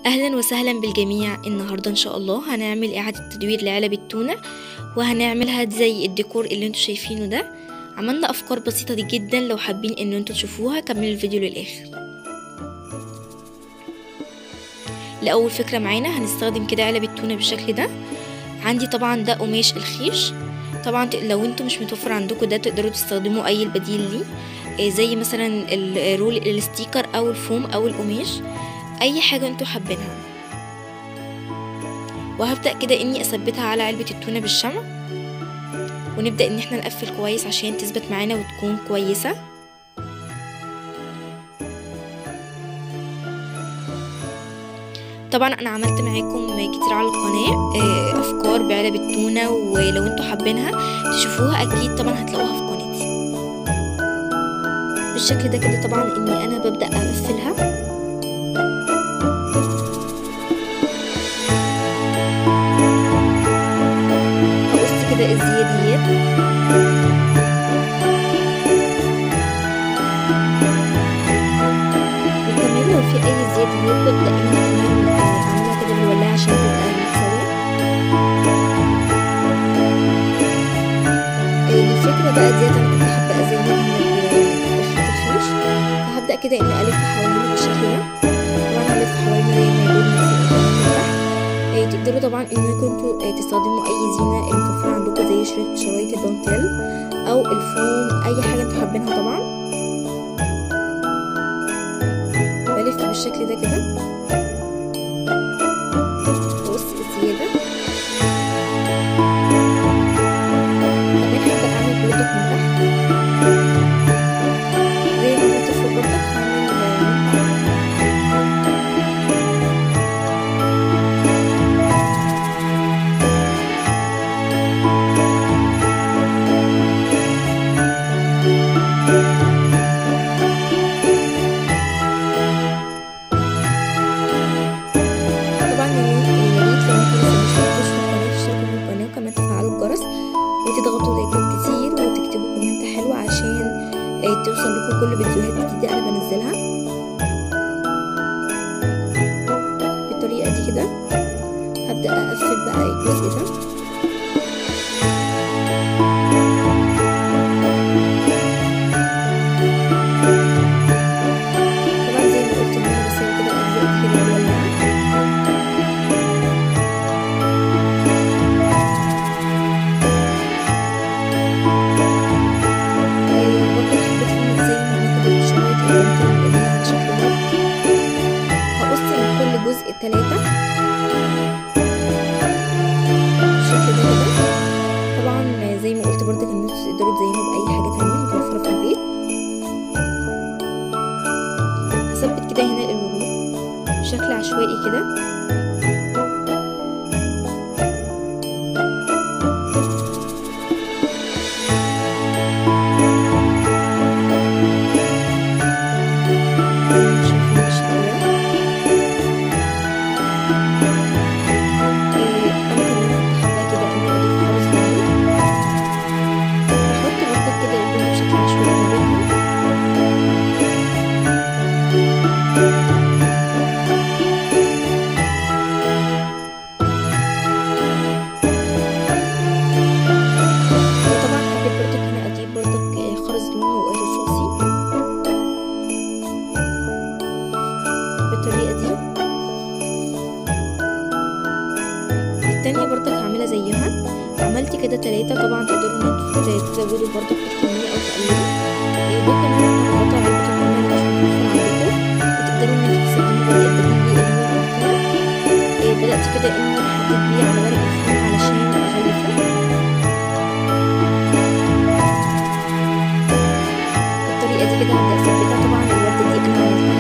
اهلا وسهلا بالجميع النهارده ان شاء الله هنعمل اعاده تدوير لعلب التونه وهنعملها زي الديكور اللي انتوا شايفينه ده عملنا افكار بسيطه دي جدا لو حابين ان انتوا تشوفوها كملوا الفيديو للاخر لاول فكره معانا هنستخدم كده علب التونه بالشكل ده عندي طبعا ده قماش الخيش طبعا لو انتوا مش متوفر عندكم ده تقدروا تستخدموا اي البديل ليه زي مثلا الرول الستيكر او الفوم او القماش اي حاجه انتوا حابينها وهبدا كده اني اثبتها على علبه التونه بالشمع ونبدا ان احنا نقفل كويس عشان تثبت معانا وتكون كويسه طبعا انا عملت معاكم كتير على القناه افكار بعلب التونه ولو انتوا حابينها تشوفوها اكيد طبعا هتلاقوها في قناتي بالشكل ده كده طبعا اني انا ببدا اقفلها كده الزياديات وكمان لو في اي زياديات ببدا ان انا اعملها كده بالولاعه عشان تبقى متساويه الفكره بقى ديت انا كنت حابه ازينها بخيط الخيش فهبدا كده اني الف حوالينه بالشكل ده طبعا هلف حوالينه زي ما يقول من فوق من تحت تقدروا طبعا ان كنتوا تستخدموا اي زينه المتوفره عندكم زي شرايط الدانتيل او الفوم اي حاجه انتوا حابينها طبعا بلف بالشكل ده كده بص الزياده كمان حابه اعمل بردك من تحت زي ما عملت فوق بردك هعمل وتضغطوا لايكات كتير وتكتبوا كومنت حلو عشان توصل لكم كل فيديوهات جديدة أنا بنزلها بالطريقة دي كده هبدأ أقفل بقى الجزء ده طبعا زي ما قلت إن أنا بسيب كده الأجزاء دي كده مولعة جزء تلاتة بالشكل ده كده طبعا زي ما قلت برضك ان انتوا تقدروا تزينوا بأي حاجة تانية متوفرة في البيت هثبت كده هنا الورود بشكل عشوائي كده التانية برضك هعملها زيها عملت كده تلاتة طبعا تقدروا ان انتوا تزودوا برضك في الكمية او تقللوا ده كمان هنقطع علبة التونة اللي عشان توفر عندكم وتقدروا ان انتوا تستخدموا ورق البديل بيه اللي هو التونة بدأت كده اني احدد بيه على ورق الفوم علشان اغلفه بالطريقة دي كده هبدأ اثبتها طبعا الوردة دي انا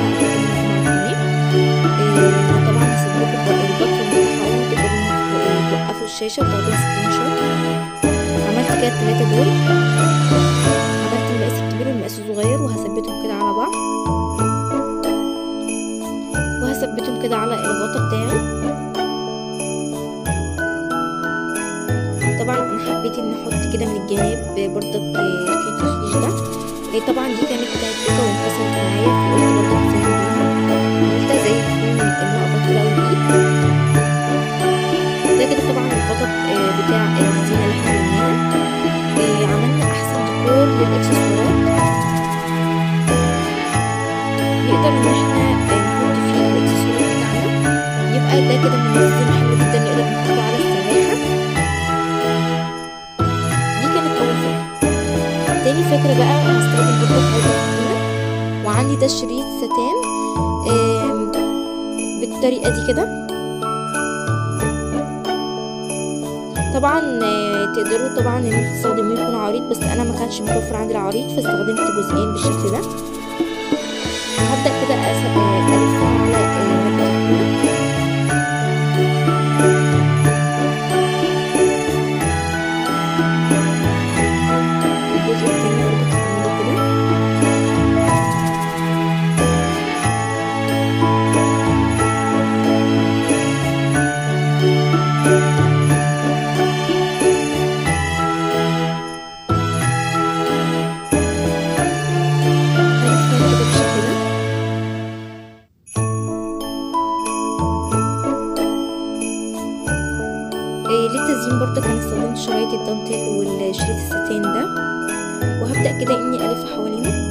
عملتها وطبعا هسيبلكوا البطل بتاعها توقفوا الشاشة وتاخدوا سكرين شوت عملت كده التلاتة دول عملت المقاس الكبير والمقاس الصغير وهثبتهم كده على بعض وهثبتهم كده على الغطا بتاعي طبعا انا حبيت ان احط كده من الجناب برضك خيط الخيش ده طبعا دي كانت بتاعت بيكا وانفصلت معايا فقلت برضك زي ما قلت زي تكون المقبض كده ده كده منظم حلو جدا نقدر نحطه على السراحة دي كانت أول فكرة تاني فكرة بقى هستخدم برضه خيطة طويلة وعندي ده شريط ستان آم، بالطريقة دي كده طبعا آه، تقدروا طبعا ان انتوا تستخدموه يكون عريض بس انا ما كانش متوفر عندي العريض فاستخدمت جزئين بالشكل ده هبدأ كده أس- آه، ألفها على آه، مادة الخيوط. الجزء التاني برضه هعمله كده هلفها كده بالشكل ده إيه للتزيين برضه كان استخدمت شرايط الدانتيل والشريط الستان ده وهبدأ كده اني الف حوالينه